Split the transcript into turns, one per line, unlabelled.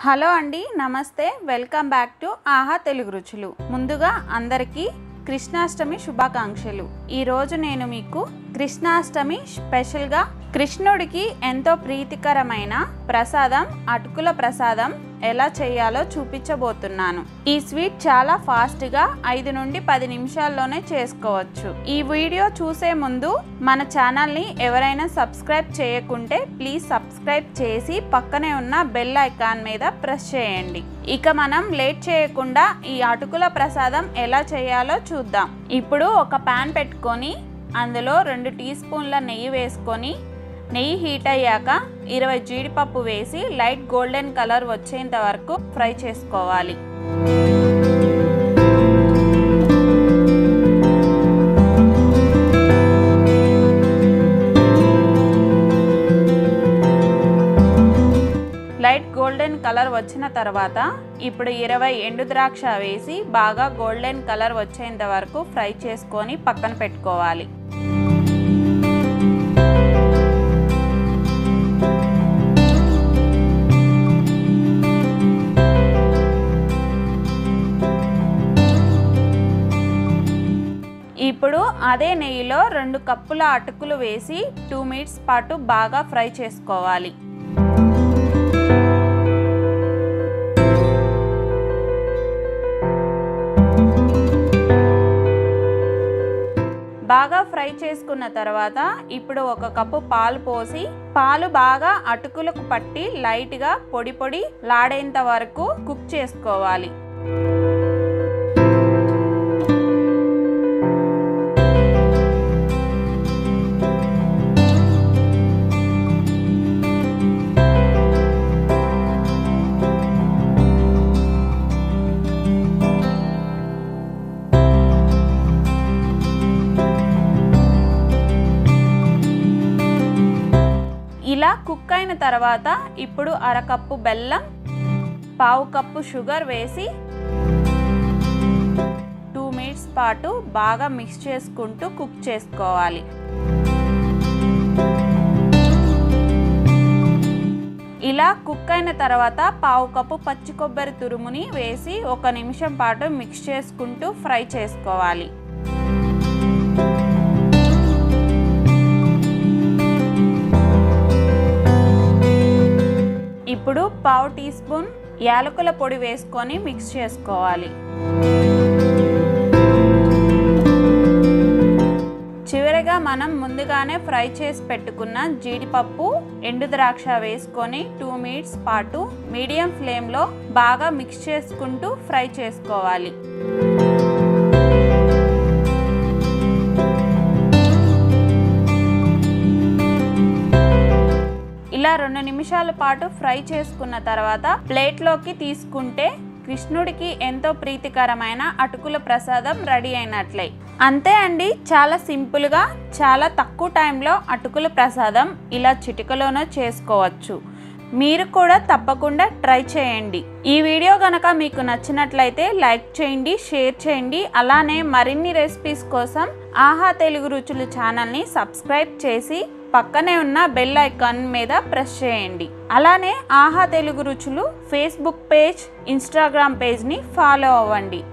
hello అండి నమస్తే welcome back to ఆహా తెలుగు రుచులు ముందుగా అందరికీ కృష్ణాష్టమి శుభాకాంక్షలు ఈరోజు నేను మీకు కృష్ణాష్టమి స్పెషల్గా కృష్ణుడికి ఎంతో ప్రీతికరమైన ప్రసాదం అటుకుల ప్రసాదం ఎలా చేయాలో చూపించబోతున్నాను ఈ స్వీట్ చాలా ఫాస్ట్గా ఐదు నుండి పది నిమిషాల్లోనే చేసుకోవచ్చు ఈ వీడియో చూసే ముందు మన ఛానల్ని ఎవరైనా సబ్స్క్రైబ్ చేయకుంటే ప్లీజ్ సబ్స్క్రైబ్ చేసి పక్కనే ఉన్న బెల్ ఐకాన్ మీద ప్రెస్ చేయండి ఇక మనం లేట్ చేయకుండా ఈ అటుకుల ప్రసాదం ఎలా చేయాలో చూద్దాం ఇప్పుడు ఒక పాన్ పెట్టుకొని అందులో రెండు టీ స్పూన్ల నెయ్యి వేసుకొని నెయ్యి హీట్ అయ్యాక ఇరవై జీడిపప్పు వేసి లైట్ గోల్డెన్ కలర్ వచ్చేంత వరకు ఫ్రై చేసుకోవాలి లైట్ గోల్డెన్ కలర్ వచ్చిన తర్వాత ఇప్పుడు ఇరవై ఎండు ద్రాక్ష వేసి బాగా గోల్డెన్ కలర్ వచ్చేంత వరకు ఫ్రై చేసుకొని పక్కన పెట్టుకోవాలి ఇప్పుడు అదే నెయ్యిలో రెండు కప్పుల అటుకులు వేసి టూ మినిట్స్ పాటు బాగా ఫ్రై చేసుకోవాలి బాగా ఫ్రై చేసుకున్న తర్వాత ఇప్పుడు ఒక కప్పు పాలు పోసి పాలు బాగా అటుకులకు పట్టి లైట్గా పొడి పొడి లాడేంత వరకు కుక్ చేసుకోవాలి ఇలా కుక్ అయిన తర్వాత ఇప్పుడు అరకప్పు బెల్లం పావు కప్పు షుగర్ వేసి టూ మినిట్స్ పాటు బాగా మిక్స్ చేసుకుంటూ కుక్ చేసుకోవాలి ఇలా కుక్ అయిన తర్వాత పావు కప్పు పచ్చి కొబ్బరి తురుముని వేసి ఒక నిమిషం పాటు మిక్స్ చేసుకుంటూ ఫ్రై చేసుకోవాలి ఇప్పుడు పావు టీ స్పూన్ యాలకుల పొడి వేసుకొని మిక్స్ చేసుకోవాలి చివరిగా మనం ముందుగానే ఫ్రై చేసి పెట్టుకున్న జీడిపప్పు ఎండు ద్రాక్ష వేసుకొని టూ మినిట్స్ పాటు మీడియం ఫ్లేమ్లో బాగా మిక్స్ చేసుకుంటూ ఫ్రై చేసుకోవాలి ఇలా రెండు నిమిషాల పాటు ఫ్రై చేసుకున్న తర్వాత ప్లేట్లోకి తీసుకుంటే కృష్ణుడికి ఎంతో ప్రీతికరమైన అటుకుల ప్రసాదం రెడీ అయినట్లే అంతే అండి చాలా సింపుల్గా చాలా తక్కువ టైంలో అటుకుల ప్రసాదం ఇలా చిటికలోనే చేసుకోవచ్చు మీరు కూడా తప్పకుండా ట్రై చేయండి ఈ వీడియో కనుక మీకు నచ్చినట్లయితే లైక్ చేయండి షేర్ చేయండి అలానే మరిన్ని రెసిపీస్ కోసం ఆహా తెలుగు రుచులు ఛానల్ని సబ్స్క్రైబ్ చేసి పక్కనే ఉన్న బెల్ ఐకాన్ మీద ప్రెస్ చేయండి అలానే ఆహా తెలుగు రుచులు ఫేస్బుక్ పేజ్ ఇన్స్టాగ్రామ్ పేజ్ని ఫాలో అవ్వండి